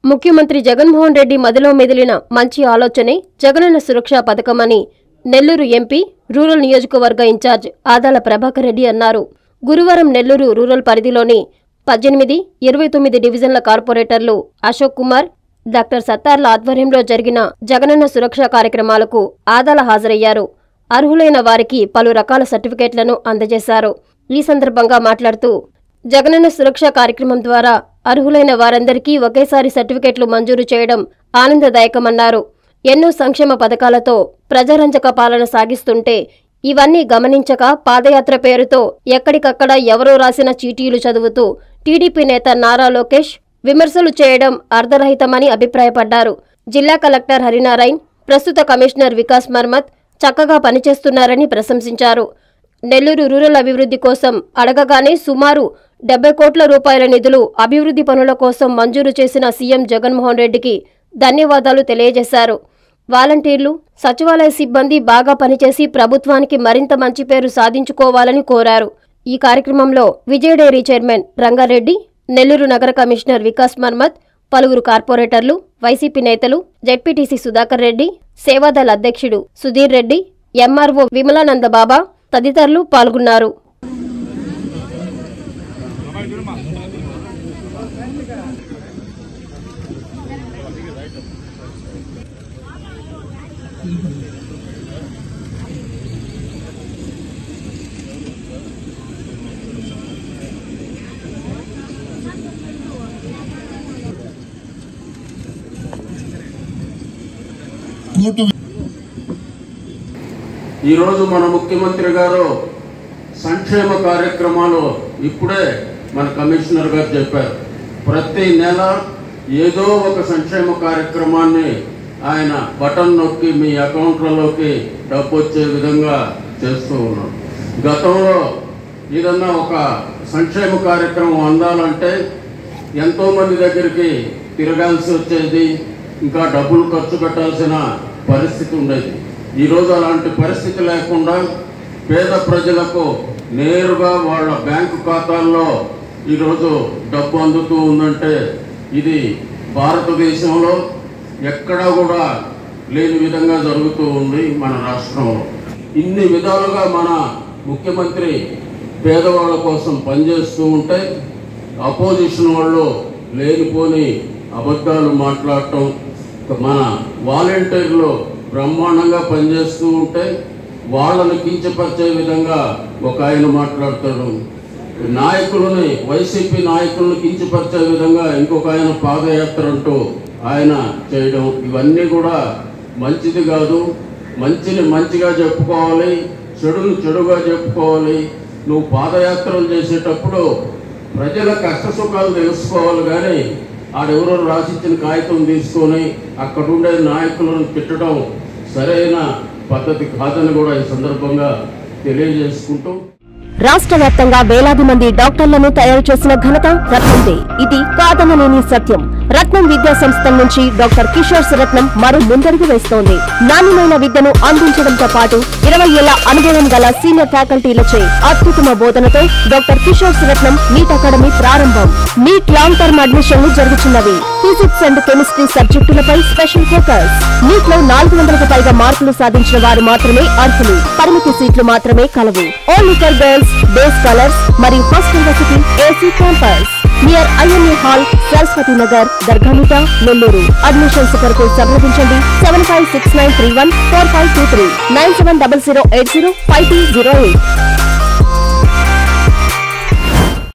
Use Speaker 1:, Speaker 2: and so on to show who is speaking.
Speaker 1: ముఖ్యమంత్రి జగన్మోహన్ రెడ్డి మదిలో మెదిలిన మంచి ఆలోచనే జగనన్న సురక్ష పథకమని నెల్లూరు ఎంపీ రూరల్ నియోజకవర్గ ఇన్ఛార్జ్ ఆదాల ప్రభాకర్ రెడ్డి అన్నారు గురువారం నెల్లూరు రూరల్ పరిధిలోని పద్దెనిమిది ఇరవై తొమ్మిది డివిజన్ల కార్పొరేటర్లు అశోక్ కుమార్ డాక్టర్ సత్తార్ల ఆధ్వర్యంలో జరిగిన జగనన్న సురక్ష కార్యక్రమాలకు ఆదాల హాజరయ్యారు అర్హులైన వారికి పలు రకాల సర్టిఫికేట్లను అందజేశారు ఈ సందర్భంగా మాట్లాడుతూ జగనన్న సురక్ష కార్యక్రమం ద్వారా అర్హులైన వారందరికీ ఒకేసారి సర్టిఫికెట్లు మంజూరు చేయడం ఆనందదాయకమన్నారు ఎన్నో సంక్షేమ పథకాలతో ప్రజారంజక పాలన సాగిస్తుంటే ఇవన్నీ గమనించక పాదయాత్ర పేరుతో ఎక్కడికక్కడ ఎవరో రాసిన చీటీలు చదువుతూ టీడీపీ నేత నారా లోకేష్ విమర్శలు చేయడం అర్ధరహితమని అభిప్రాయపడ్డారు జిల్లా కలెక్టర్ హరినారాయణ్ ప్రస్తుత కమిషనర్ వికాస్ మర్మత్ చక్కగా పనిచేస్తున్నారని ప్రశంసించారు నెల్లూరు రూరల్ అభివృద్ధి కోసం అడగగానే సుమారు డెబ్బై కోట్ల రూపాయల నిధులు అభివృద్ధి పనుల కోసం మంజూరు చేసిన సీఎం జగన్మోహన్ రెడ్డికి ధన్యవాదాలు తెలియజేశారు వాలంటీర్లు సచివాలయ సిబ్బంది బాగా పనిచేసి ప్రభుత్వానికి మరింత మంచి పేరు సాధించుకోవాలని కోరారు ఈ కార్యక్రమంలో విజయ డైరీ చైర్మన్ రంగారెడ్డి నెల్లూరు నగర కమిషనర్ వికాస్ మర్మత్ పలువురు కార్పొరేటర్లు వైసీపీ నేతలు జెడ్పీటీసీ సుధాకర్ రెడ్డి సేవాదళ అధ్యక్షుడు సుధీర్ రెడ్డి ఎంఆర్ఓ విమలానంద బాబా తదితరులు పాల్గొన్నారు
Speaker 2: కోర్టు
Speaker 3: ఈరోజు మన ముఖ్యమంత్రి గారు సంక్షేమ కార్యక్రమాలు ఇప్పుడే మన కమిషనర్ గారు చెప్పారు ప్రతి నెల ఏదో ఒక సంక్షేమ కార్యక్రమాన్ని ఆయన బటన్ నొక్కి మీ అకౌంట్లలోకి డబ్బు వచ్చే విధంగా చేస్తూ ఉన్నాడు గతంలో ఏదన్నా ఒక సంక్షేమ కార్యక్రమం అందాలంటే ఎంతో మంది దగ్గరికి తిరగాల్సి వచ్చేది ఇంకా డబ్బులు ఖర్చు పెట్టాల్సిన పరిస్థితి ఉండేది ఈరోజు అలాంటి పరిస్థితి లేకుండా పేద ప్రజలకు నేరుగా వాళ్ళ బ్యాంకు ఖాతాల్లో ఈరోజు డబ్బు అందుతూ ఉందంటే ఇది భారతదేశంలో ఎక్కడా కూడా లేని విధంగా జరుగుతూ ఉంది మన రాష్ట్రంలో ఇన్ని విధాలుగా మన ముఖ్యమంత్రి పేదవాళ్ళ కోసం పనిచేస్తూ ఉంటే అపోజిషన్ వాళ్ళు లేనిపోని అబద్ధాలు మాట్లాడటం మన వాలంటీర్లు బ్రహ్మాండంగా పనిచేస్తూ ఉంటే వాళ్ళని కించపరిచే విధంగా ఒక ఆయన మాట్లాడతాడు నాయకులని వైసీపీ నాయకులను కించపరిచే విధంగా ఇంకొక ఆయన పాదయాత్ర అంటూ ఆయన చేయడం ఇవన్నీ కూడా మంచిది కాదు మంచిని మంచిగా చెప్పుకోవాలి చెడుని చెడుగా చెప్పుకోవాలి నువ్వు పాదయాత్రలు చేసేటప్పుడు ప్రజల కష్ట సుఖాలు తెలుసుకోవాలి కానీ ఆడెవరో రాసిచ్చిన కాగితం తీసుకొని అక్కడుండే నాయకులను తిట్టడం సరైన పద్ధతి కాదని కూడా ఈ సందర్భంగా తెలియజేసుకుంటూ
Speaker 4: రాష్ట్ర వ్యాప్తంగా వేలాది మంది డాక్టర్లను తయారు చేసిన ఘనత రత్నందే ఇది కాదనలేని సత్యం రత్నం విద్యా సంస్థల నుంచి డాక్టర్ కిషోర్ రత్నం మరో ముందడుగు వేస్తోంది నాణ్యమైన విద్యను అందించడంతో పాటు ఇరవై ఏళ్ల అనుభవం గల సీనియర్ ఫ్యాకల్టీలచే అత్యుత్తమ బోధనతో doctor Kishore Ratnam NEET academy ప్రారంభం నీట్ లాంగ్ టర్మ్ అడ్మిషన్లు జరుగుతున్నవి ఫిజిక్స్ అండ్ కెమిస్ట్రీ సబ్జెక్టులపై స్పెషల్ ఫోకస్ నీట్ లో నాలుగు వందలకు పైగా మార్కులు సాధించిన వారు మాత్రమే అర్హులు పరిమితి సీట్లు మాత్రమే కలవు only for girls day scholars మరియు first university AC campus near IMA hall Saraswati Nagar Dargamitta Nellore admissions కొరకు సంప్రదించండి seven five six nine three one four five two three nine seven double zero eight zero five two zero eight